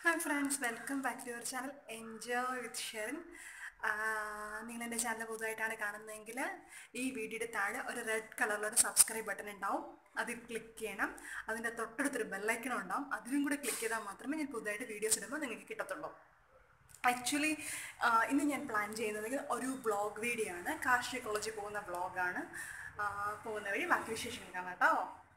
hi friends welcome back to your channel enjoy with Sherin നിങ്ങൾ എൻ്റെ channel പുതുതായിട്ടാണ് കാണുന്നതെങ്കിൽ ഈ വീഡിയോയുടെ താഴെ ഒരു റെഡ് കളറിലൊരു സബ്സ്ക്രൈബ് ബട്ടൺ ഉണ്ടാവും അതിൽ ക്ലിക്ക് ചെയ്യണം അതിൻ്റെ തൊട്ടടുത്തൊരു ബെല്ലൈക്കൺ ഉണ്ടാവും അതിലും കൂടെ ക്ലിക്ക് ചെയ്താൽ മാത്രമേ ഞാൻ പുതുതായിട്ട് വീഡിയോസ് ഇടുമ്പോൾ നിങ്ങൾക്ക് കിട്ടത്തുള്ളൂ ആക്ച്വലി ഇന്ന് ഞാൻ പ്ലാൻ ചെയ്യുന്നത് ഒരു ബ്ലോഗ് വീഡിയോ ആണ് കാർഷിക കോളേജിൽ പോകുന്ന ബ്ലോഗാണ് പോകുന്ന വഴി ബാക്കി വിശേഷങ്ങൾ കാണാം കേട്ടോ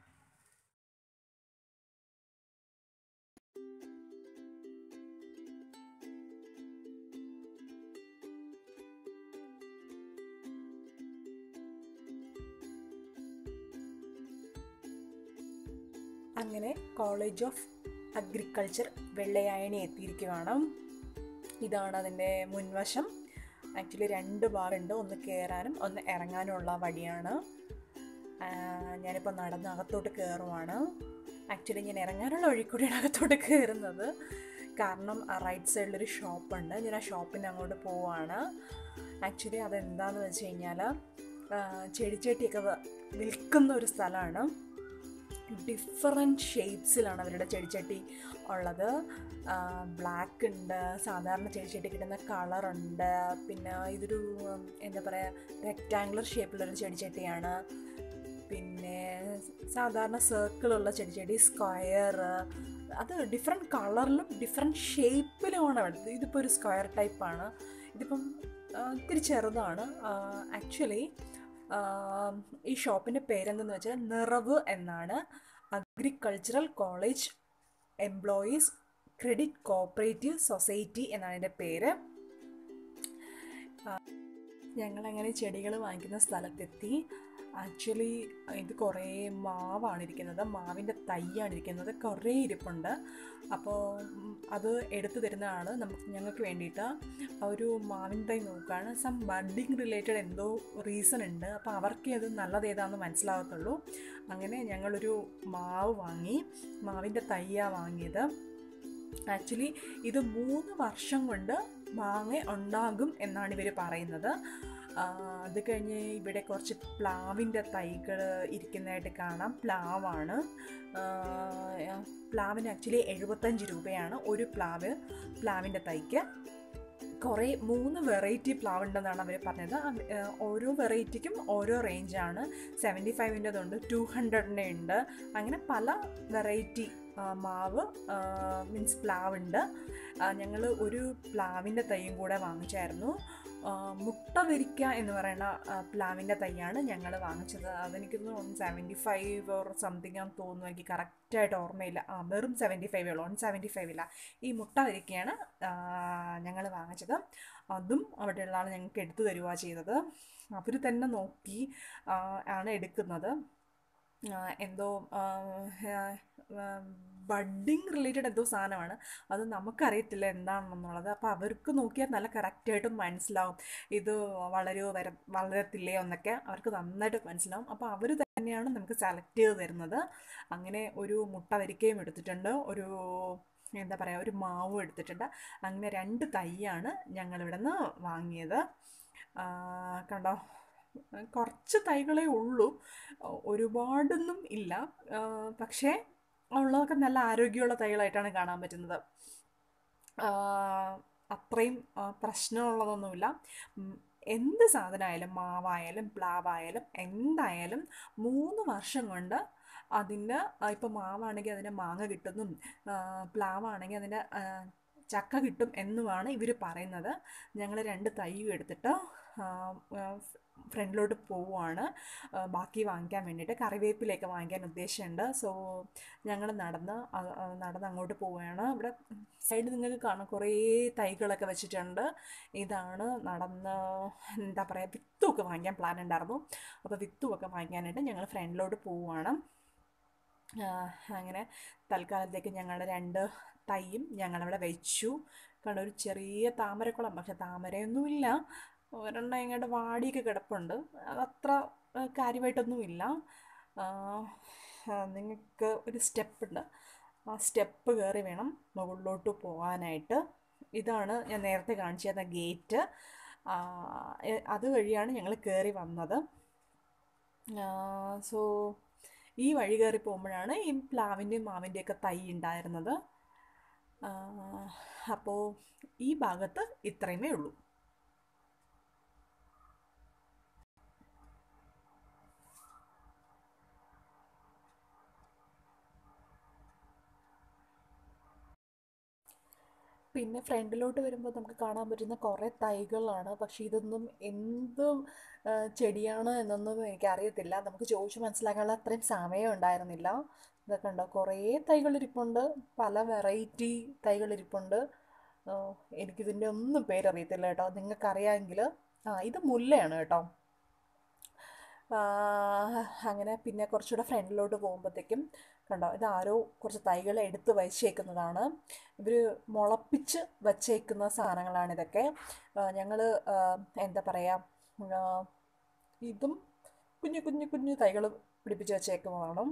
അങ്ങനെ കോളേജ് ഓഫ് അഗ്രികൾച്ചർ വെള്ളയായണി എത്തിയിരിക്കുകയാണ് ഇതാണ് അതിൻ്റെ മുൻവശം ആക്ച്വലി രണ്ട് ഭാഗമുണ്ട് ഒന്ന് കയറാനും ഒന്ന് ഇറങ്ങാനുമുള്ള വഴിയാണ് ആ, ഞാനിപ്പോൾ നടന്ന് അകത്തോട്ട് കയറുവാണ് ആക്ച്വലി ഞാൻ ഇറങ്ങാനുള്ള വഴി കൂടിയാണ് അകത്തോട്ട് കയറുന്നത് കാരണം ആ റൈറ്റ് സൈഡിലൊരു ഷോപ്പുണ്ട് ഞാൻ ആ ഷോപ്പിന് അങ്ങോട്ട് പോവാണ് ആക്ച്വലി അതെന്താണെന്ന് വെച്ച് കഴിഞ്ഞാൽ ചെടിച്ചട്ടിയൊക്കെ വ- വിൽക്കുന്ന ഒരു സ്ഥലമാണ് ഡിഫറെൻറ്റ് ഷെയ്ഡ്സിലാണ് അവരുടെ ചെടിച്ചട്ടി ഉള്ളത് ബ്ലാക്ക് ഉണ്ട് സാധാരണ ചെടിച്ചട്ടി കിട്ടുന്ന കളറുണ്ട് പിന്നെ ഇതൊരു ഉം, എന്താ പറയുക റെക്റ്റാങ്കുലർ ഷേപ്പിലൊരു ചെടിച്ചട്ടിയാണ് പിന്നെ സാധാരണ സർക്കിളുള്ള ചെടിച്ചട്ടി സ്ക്വയർ അത് ഡിഫറെൻറ്റ് കളറിലും ഡിഫറെൻറ്റ് ഷേപ്പിലുമാണ് അവിടെ ഇതിപ്പോൾ ഒരു സ്ക്വയർ ടൈപ്പാണ് ഇതിപ്പം ആ, ഇത്തിരി ചെറുതാണ് ആക്ച്വലി ഈ ഷോപ്പിൻ്റെ പേരെന്തെന്ന് വെച്ചാൽ നിറവ് എന്നാണ് agricultural college employees credit cooperative society എന്നാണ് എൻ്റെ പേര് ഞങ്ങളങ്ങനെ ചെടികൾ വാങ്ങിക്കുന്ന സ്ഥലത്തെത്തി ആക്ച്വലി ഇത് കുറേ മാവാണ് ഇരിക്കുന്നത് മാവിൻ്റെ തൈയാണ് ഇരിക്കുന്നത് കുറേ ഇരിപ്പുണ്ട് അപ്പോൾ ഉം, അത് എടുത്തു തരുന്നതാണ് നമുക്ക് ഞങ്ങൾക്ക് വേണ്ടിയിട്ട് ആ ഒരു മാവിൻ തൈ നോക്കുകയാണ് സം ബഡിങ് റിലേറ്റഡ് എന്തോ റീസൺ ഉണ്ട് അപ്പോൾ അവർക്ക് അത് നല്ലത് ഏതാണെന്ന് മനസ്സിലാകത്തുള്ളൂ അങ്ങനെ ഞങ്ങളൊരു മാവ് വാങ്ങി മാവിൻ്റെ തയ്യാണ് വാങ്ങിയത് ആക്ച്വലി ഇത് മൂന്ന് വർഷം കൊണ്ട് മാങ്ങ ഉണ്ടാകും എന്നാണ് ഇവർ പറയുന്നത് ആ, അത് കഴിഞ്ഞ് ഇവിടെ കുറച്ച് പ്ലാവിൻ്റെ തൈകൾ ഇരിക്കുന്നതായിട്ട് കാണാം പ്ലാവാണ് ആ, പ്ലാവിന് ആക്ച്വലി എഴുപത്തഞ്ച് രൂപയാണ് ഒരു പ്ലാവ് പ്ലാവിൻ്റെ തൈക്ക് കുറേ മൂന്ന് വെറൈറ്റി പ്ലാവ് ഉണ്ടെന്നാണ് അവർ പറഞ്ഞത് അത്, ആ, ഓരോ വെറൈറ്റിക്കും ഓരോ റേഞ്ചാണ് സെവൻറ്റി ഫൈവിൻ്റെതുണ്ട് ടു ഹൺഡ്രഡിൻ്റെ ഉണ്ട് അങ്ങനെ പല വെറൈറ്റി മാവ് മീൻസ് പ്ലാവ് ഉണ്ട് ഞങ്ങൾ ഒരു പ്ലാവിൻ്റെ തൈയും കൂടെ വാങ്ങിച്ചായിരുന്നു ആ, മുട്ട വരിക്ക എന്ന് പറയുന്ന ആ, പ്ലാവിൻ്റെ തൈയാണ് ഞങ്ങൾ വാങ്ങിച്ചത് അതെനിക്ക് തോന്നുന്നു സെവൻറ്റി ഫൈവ് ഓർ സംതിങ് ആണെന്ന് തോന്നുന്നു എനിക്ക് കറക്റ്റായിട്ട് ഓർമ്മയില്ല ആ വെറും സെവൻറ്റി ഫൈവ് ഉള്ളൂ വൺ സെവൻറ്റി ഫൈവ് ഇല്ല ഈ മുട്ട വരിക്കയാണ് ഞങ്ങൾ വാങ്ങിച്ചത് അതും അവിടെയുള്ള ആൾ ഞങ്ങൾക്ക് എടുത്തു തരുക ചെയ്തത് അവർ തന്നെ നോക്കി ആ, ആണ് എടുക്കുന്നത് ആ, എന്തോ ബഡിങ് റിലേറ്റഡ് എന്തോ സാധനമാണ് അത് നമുക്കറിയത്തില്ല എന്താണെന്നുള്ളത് അപ്പോൾ അവർക്ക് നോക്കിയാൽ നല്ല കറക്റ്റായിട്ടും മനസ്സിലാവും ഇത് വളരുമോ വര വളരത്തില്ലയോ എന്നൊക്കെ അവർക്ക് നന്നായിട്ട് മനസ്സിലാവും അപ്പോൾ അവർ തന്നെയാണ് നമുക്ക് സെലക്ട് ചെയ്ത് തരുന്നത് അങ്ങനെ ഒരു മുട്ട വരിക്കയും എടുത്തിട്ടുണ്ട് ഒരു എന്താ പറയുക ഒരു മാവും എടുത്തിട്ടുണ്ട് അങ്ങനെ രണ്ട് തൈയാണ് ഞങ്ങളിവിടെ നിന്ന് വാങ്ങിയത് ആ, കണ്ടോ കുറച്ച് തൈകളേ ഉള്ളൂ ഒരുപാടൊന്നും ഇല്ല ആ, പക്ഷേ ഉള്ളതൊക്കെ നല്ല ആരോഗ്യമുള്ള തൈകളായിട്ടാണ് കാണാൻ പറ്റുന്നത് ആ, അത്രയും ആ, പ്രശ്നമുള്ളതൊന്നുമില്ല ഉം, എന്ത് സാധനമായാലും മാവായാലും പ്ലാവായാലും എന്തായാലും മൂന്ന് വർഷം കൊണ്ട് അതിൻ്റെ ഇപ്പം മാവാണെങ്കിൽ അതിൻ്റെ മാങ്ങ കിട്ടുന്നും ആ, പ്ലാവാണെങ്കിൽ അതിൻ്റെ ആ, ചക്ക കിട്ടും എന്നുമാണ് ഇവർ പറയുന്നത് ഞങ്ങൾ രണ്ട് തൈയും എടുത്തിട്ട് ആ, ആ, ഫ്രണ്ടിലോട്ട് പോവുകയാണ് ആ, ബാക്കി വാങ്ങിക്കാൻ വേണ്ടിയിട്ട് കറിവേപ്പിലേക്ക് വാങ്ങിക്കാൻ ഉദ്ദേശമുണ്ട് സോ ഞങ്ങൾ നടന്ന് അ- അ- നടന്ന് അങ്ങോട്ട് പോവുകയാണ് ഇവിടെ സൈഡ് നിങ്ങൾക്ക് കാണാം കുറേ തൈകളൊക്കെ വെച്ചിട്ടുണ്ട് ഇതാണ് നടന്ന് എന്താ പറയുക വിത്തുമൊക്കെ വാങ്ങിക്കാൻ പ്ലാൻ ഉണ്ടായിരുന്നു അപ്പോൾ വിത്തുമൊക്കെ വാങ്ങിക്കാനായിട്ട് ഞങ്ങൾ ഫ്രണ്ടിലോട്ട് പോവുകയാണ് ആ, അങ്ങനെ തൽക്കാലത്തേക്ക് ഞങ്ങളുടെ രണ്ട് തൈയും ഞങ്ങളവിടെ വെച്ചു കണ്ട ഒരു ചെറിയ താമരക്കുളം പക്ഷെ താമരയൊന്നുമില്ല ഒരെണ്ണം ഇങ്ങോട്ട് വാടിയൊക്കെ കിടപ്പുണ്ട് അതത്ര ആ, കാര്യമായിട്ടൊന്നുമില്ല ആ, ആ, നിങ്ങൾക്ക് ഒരു സ്റ്റെപ്പ് ഉണ്ട് ആ സ്റ്റെപ്പ് കയറി വേണം മുകളിലോട്ട് പോകാനായിട്ട് ഇതാണ് ഞാൻ നേരത്തെ കാണിച്ചു തന്ന ഗേറ്റ് അതുവഴിയാണ് ഞങ്ങൾ കയറി വന്നത് സോ ഈ വഴി കയറി പോകുമ്പോഴാണ് ഈ പ്ലാവിൻ്റെയും മാവിൻ്റെയൊക്കെ തൈ ഉണ്ടായിരുന്നത് അപ്പോൾ ഈ ഭാഗത്ത് ഇത്രയുമേ ഉള്ളൂ പിന്നെ ഫ്രണ്ടിലോട്ട് വരുമ്പോൾ നമുക്ക് കാണാൻ പറ്റുന്ന കുറേ തൈകളാണ് പക്ഷേ ഇതൊന്നും എന്ത് ആ, ചെടിയാണ് എന്നൊന്നും എനിക്കറിയത്തില്ല നമുക്ക് ചോദിച്ച് മനസ്സിലാക്കാനുള്ള അത്രയും സമയം ഉണ്ടായിരുന്നില്ല ഇതൊക്കെ ഉണ്ടോ കുറേ തൈകൾ ഇരിപ്പുണ്ട് പല വെറൈറ്റി തൈകൾ ഇരിപ്പുണ്ട് ആ, എനിക്കിതിൻ്റെ ഒന്നും പേരറിയത്തില്ല കേട്ടോ നിങ്ങൾക്കറിയാമെങ്കിൽ ആ ഇത് മുല്ലയാണ് കേട്ടോ ആ, അങ്ങനെ പിന്നെ കുറച്ചുകൂടെ ഫ്രണ്ടിലോട്ട് പോകുമ്പോഴത്തേക്കും കണ്ടോ ഇത് ആരോ കുറച്ച് തൈകൾ എടുത്ത് വച്ചേക്കുന്നതാണ് ഇവർ മുളപ്പിച്ച് വച്ചേക്കുന്ന സാധനങ്ങളാണ് ഇതൊക്കെ ഞങ്ങൾ എന്താ പറയുക ഇതും കുഞ്ഞു കുഞ്ഞു കുഞ്ഞു തൈകൾ പിടിപ്പിച്ച് വച്ചേക്കുന്നതാണ്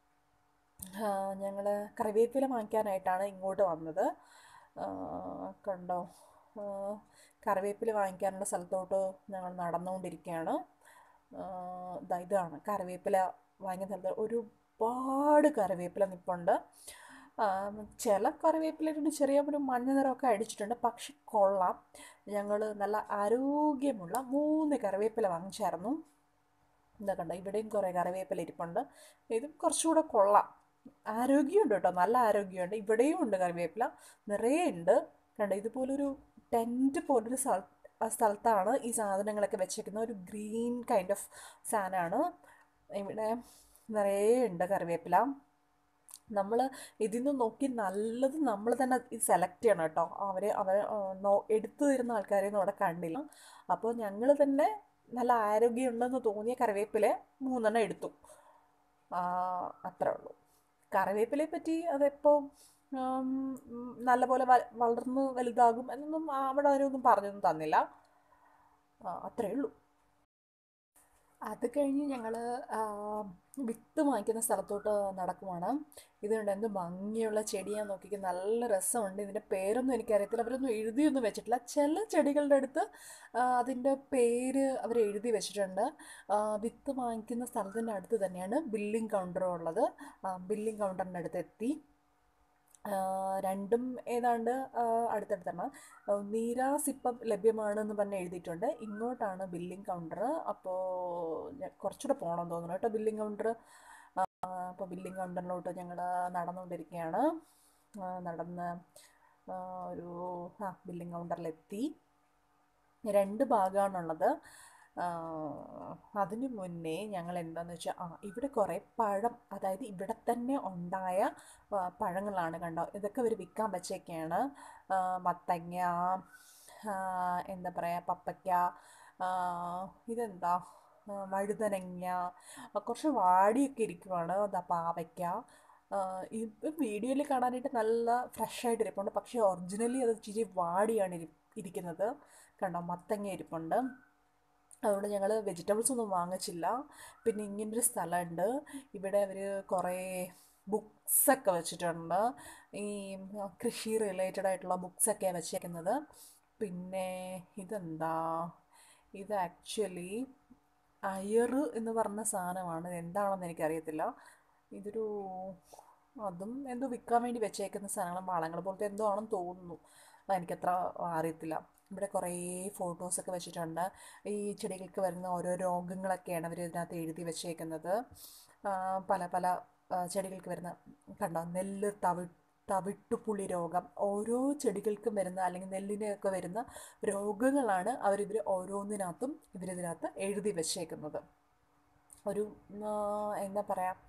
ഞങ്ങൾ കറിവേപ്പില വാങ്ങിക്കാനായിട്ടാണ് ഇങ്ങോട്ട് വന്നത് ആ, കണ്ടോ ആ, കറിവേപ്പില വാങ്ങിക്കാനുള്ള സ്ഥലത്തോട്ട് ഞങ്ങൾ നടന്നുകൊണ്ടിരിക്കുകയാണ് ആ, ദാ ഇതാണ് കറിവേപ്പില വാങ്ങിയ സ്ഥലത്ത് ഒരുപാട് കറിവേപ്പില നിൽപ്പുണ്ട് ആ, ചില കറിവേപ്പിലൊരു ചെറിയ ഒരു മഞ്ഞ നിറമൊക്കെ അടിച്ചിട്ടുണ്ട് പക്ഷെ കൊള്ളാം ഞങ്ങൾ നല്ല ആരോഗ്യമുള്ള മൂന്ന് കറിവേപ്പില വാങ്ങിച്ചായിരുന്നു എന്താ കണ്ട ഇവിടെയും കുറേ കറിവേപ്പില ഇരിപ്പുണ്ട് ഇതും കുറച്ചുകൂടെ കൊള്ളാം ആരോഗ്യമുണ്ട് കേട്ടോ നല്ല ആരോഗ്യമുണ്ട് ഇവിടെയും ഉണ്ട് കറിവേപ്പില നിറയെ ഉണ്ട് കണ്ട ഇതുപോലൊരു ടെൻറ്റ് പോലൊരു സ്ഥല ആ സ്ഥലത്താണ് ഈ സാധനങ്ങളൊക്കെ വെച്ചേക്കുന്നത് ഒരു ഗ്രീൻ കൈൻഡ് ഓഫ് സാധനമാണ് ഇവിടെ നിറയെ ഉണ്ട് കറിവേപ്പില നമ്മൾ ഇതിൽ നിന്ന് നോക്കി നല്ലത് നമ്മൾ തന്നെ ഇത് സെലക്ട് ചെയ്യണം കേട്ടോ അവർ അവർ എടുത്തു തരുന്ന ആൾക്കാരെയൊന്നും അവിടെ കണ്ടില്ല അപ്പോൾ ഞങ്ങൾ തന്നെ നല്ല ആരോഗ്യമുണ്ടെന്ന് തോന്നിയ കറിവേപ്പില മൂന്നെണ്ണം എടുത്തു ആ, അത്രേ ഉള്ളൂ കറിവേപ്പിലയെ പറ്റി അതെപ്പോൾ നല്ലപോലെ വ- വളർന്ന് വലുതാകും എന്നൊന്നും അവിടെ അവരൊന്നും പറഞ്ഞൊന്നും തന്നില്ല ആ, അത്രേ ഉള്ളൂ അത് കഴിഞ്ഞ് ഞങ്ങൾ വിത്ത് വാങ്ങിക്കുന്ന സ്ഥലത്തോട്ട് നടക്കുവാണ് ഇതുണ്ട് എന്ത് ഭംഗിയുള്ള ചെടിയാന്ന് നോക്കിക്ക് നല്ല രസമുണ്ട് ഇതിൻ്റെ പേരൊന്നും എനിക്കറിയത്തില്ല അവരൊന്നും എഴുതിയൊന്നും വെച്ചിട്ടില്ല ചില ചെടികളുടെ അടുത്ത് ആ, അതിൻ്റെ പേര് അവർ എഴുതി വെച്ചിട്ടുണ്ട് ആ, വിത്ത് വാങ്ങിക്കുന്ന സ്ഥലത്തിൻ്റെ അടുത്ത് തന്നെയാണ് ബില്ലിംഗ് കൗണ്ടറും ഉള്ളത് ബില്ലിംഗ് കൗണ്ടറിൻ്റെ അടുത്ത് എത്തി ആ, രണ്ടും ഏതാണ്ട് ആ, അടുത്തടുത്താണ് ആ, നീരാസ് ഇപ്പം ലഭ്യമാണെന്ന് പറഞ്ഞ് എഴുതിയിട്ടുണ്ട് ഇങ്ങോട്ടാണ് ബില്ലിംഗ് കൗണ്ടർ അപ്പോൾ കുറച്ചുകൂടെ പോകണം തോന്നുന്നു കേട്ടോ ബില്ലിംഗ് കൗണ്ടർ അപ്പോൾ ബില്ലിംഗ് കൗണ്ടറിലോട്ട് ഞങ്ങൾ നടന്നുകൊണ്ടിരിക്കുകയാണ് ആ, നടന്ന് ആ, ഒരു ആ ബില്ലിംഗ് കൗണ്ടറിലെത്തി രണ്ട് ഭാഗമാണുള്ളത് അതിന് മുന്നേ ഞങ്ങൾ എന്താണെന്ന് വെച്ചാൽ ആ ഇവിടെ കുറേ പഴം അതായത് ഇവിടെ തന്നെ ഉണ്ടായ ആ, പഴങ്ങളാണ് കണ്ടോ ഇതൊക്കെ ഇവർ വിൽക്കാൻ വെച്ചേക്കാണ് ആ, മത്തങ്ങ ആ, എന്താ പറയുക പപ്പയ്ക്ക ആ, ഇതെന്താ ആ, വഴുതനങ്ങ ആ, കുറച്ച് വാടിയൊക്കെ ഇരിക്കുവാണ് അതാ പാവയ്ക്ക ആ, ഇത് വീഡിയോയിൽ കാണാനായിട്ട് നല്ല ഫ്രഷ് ആയിട്ട് ഇരിപ്പുണ്ട് പക്ഷേ ഒറിജിനലി അത് ഇച്ചിരി വാടിയാണ് ഇരി ഇരിക്കുന്നത് കണ്ടോ മത്തങ്ങ ഇരിപ്പുണ്ട് അതുകൊണ്ട് ഞങ്ങൾ വെജിറ്റബിൾസ് ഒന്നും വാങ്ങിച്ചില്ല പിന്നെ ഇങ്ങനൊരു സ്ഥലമുണ്ട് ഇവിടെ അവർ കുറേ ബുക്സൊക്കെ വെച്ചിട്ടുണ്ട് ഈ കൃഷി റിലേറ്റഡ് ആയിട്ടുള്ള ബുക്സൊക്കെയാണ് വെച്ചേക്കുന്നത് പിന്നെ ഇതെന്താ ഇത് ആക്ച്വലി അയർ എന്ന് പറഞ്ഞ സാധനമാണ് ഇത് എന്താണെന്ന് എനിക്കറിയത്തില്ല ഇതൊരു അതും എന്തോ വിൽക്കാൻ വേണ്ടി വെച്ചേക്കുന്ന സാധനങ്ങൾ വളങ്ങൾ പോലത്തെ എന്തോ ആണെന്ന് തോന്നുന്നു എനിക്കത്ര അറിയത്തില്ല ഇവിടെ കുറേ ഫോട്ടോസൊക്കെ വെച്ചിട്ടുണ്ട് ഈ ചെടികൾക്ക് വരുന്ന ഓരോ രോഗങ്ങളൊക്കെയാണ് അവർ ഇതിനകത്ത് എഴുതി വെച്ചേക്കുന്നത് ആ, പല പല ആ, ചെടികൾക്ക് വരുന്ന കണ്ടോ നെല്ല് തവി തവിട്ടുപുള്ളി രോഗം ഓരോ ചെടികൾക്കും വരുന്ന അല്ലെങ്കിൽ നെല്ലിനൊക്കെ വരുന്ന രോഗങ്ങളാണ് അവരിവർ ഓരോന്നിനകത്തും ഇവരിതിനകത്ത് എഴുതി വെച്ചേക്കുന്നത് ഒരു ആ, എന്താ പറയുക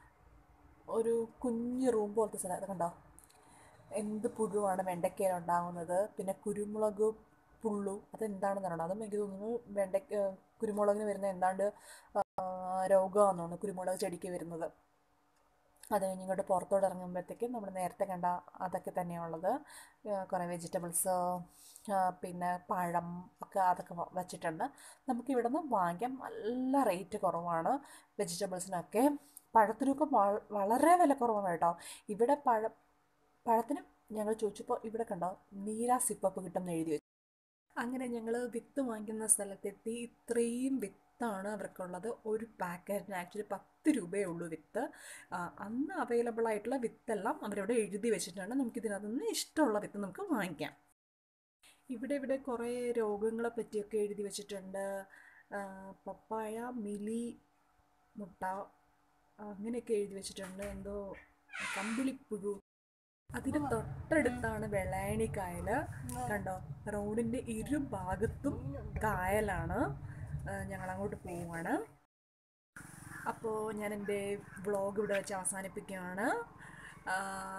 ഒരു കുഞ്ഞു റൂം പോലത്തെ സ്ഥലം ഇത് കണ്ടോ എന്ത് പുഴുവാണ് വെണ്ടയ്ക്കയിൽ ഉണ്ടാകുന്നത് പിന്നെ കുരുമുളക് പുള്ളു അതെന്താണെന്ന് അറിയണം അതും എനിക്ക് തോന്നുന്നു വെണ്ടയ്ക്ക കുരുമുളകിന് വരുന്ന എന്താണ്ട് രോഗമാണെന്ന് തോന്നുന്നു കുരുമുളക് ചെടിക്ക് വരുന്നത് അത് കഴിഞ്ഞ് ഇങ്ങോട്ട് പുറത്തോട്ട് ഇറങ്ങുമ്പോഴത്തേക്കും നമ്മൾ നേരത്തെ കണ്ട അതൊക്കെ തന്നെയാണുള്ളത് കുറേ വെജിറ്റബിൾസ് പിന്നെ പഴം ഒക്കെ അതൊക്കെ വ- വച്ചിട്ടുണ്ട് നമുക്ക് ഇവിടെ നിന്ന് വാങ്ങിക്കാൻ നല്ല റേറ്റ് കുറവാണ് വെജിറ്റബിൾസിനൊക്കെ പഴത്തിനൊക്കെ വ- വളരെ വില കുറവാണ് കേട്ടോ ഇവിടെ പഴം പഴത്തിന് ഞങ്ങൾ ചോദിച്ചപ്പോൾ ഇവിടെ കണ്ടോ നീരാ സിപ്പപ്പ് കിട്ടുമെന്ന് എഴുതി വെച്ചു അങ്ങനെ ഞങ്ങൾ വിത്ത് വാങ്ങിക്കുന്ന സ്ഥലത്തെത്തി ഇത്രയും വിത്താണ് അവർക്കുള്ളത് ഒരു പാക്കറ്റിന് ആക്ച്വലി പത്ത് പത്ത് രൂപയേ ഉള്ളൂ വിത്ത് ആ, അന്ന് അവൈലബിൾ ആയിട്ടുള്ള വിത്തെല്ലാം അവരവിടെ എഴുതി വെച്ചിട്ടുണ്ട് നമുക്കിതിനകത്ത് നിന്ന് ഇഷ്ടമുള്ള വിത്ത് നമുക്ക് വാങ്ങിക്കാം ഇവിടെ ഇവിടെ കുറേ രോഗങ്ങളെ പറ്റിയൊക്കെ എഴുതി വെച്ചിട്ടുണ്ട് ആ, പപ്പായ മിലി മുട്ട അങ്ങനെയൊക്കെ എഴുതി വെച്ചിട്ടുണ്ട് എന്തോ കമ്പിളിപ്പുഴു അതിന് തൊട്ടടുത്താണ് വെള്ളായണി കായൽ കണ്ടോ റോഡിൻ്റെ ഇരുഭാഗത്തും കായലാണ് ഞങ്ങൾ അങ്ങോട്ട് പോവുകയാണ് അപ്പോൾ ഞാൻ എൻ്റെ വ്ളോഗ് ഇവിടെ വെച്ച് അവസാനിപ്പിക്കുകയാണ്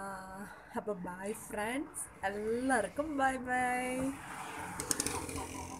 അപ്പോൾ ബൈ ഫ്രണ്ട്സ് എല്ലാവർക്കും ബൈ ബൈ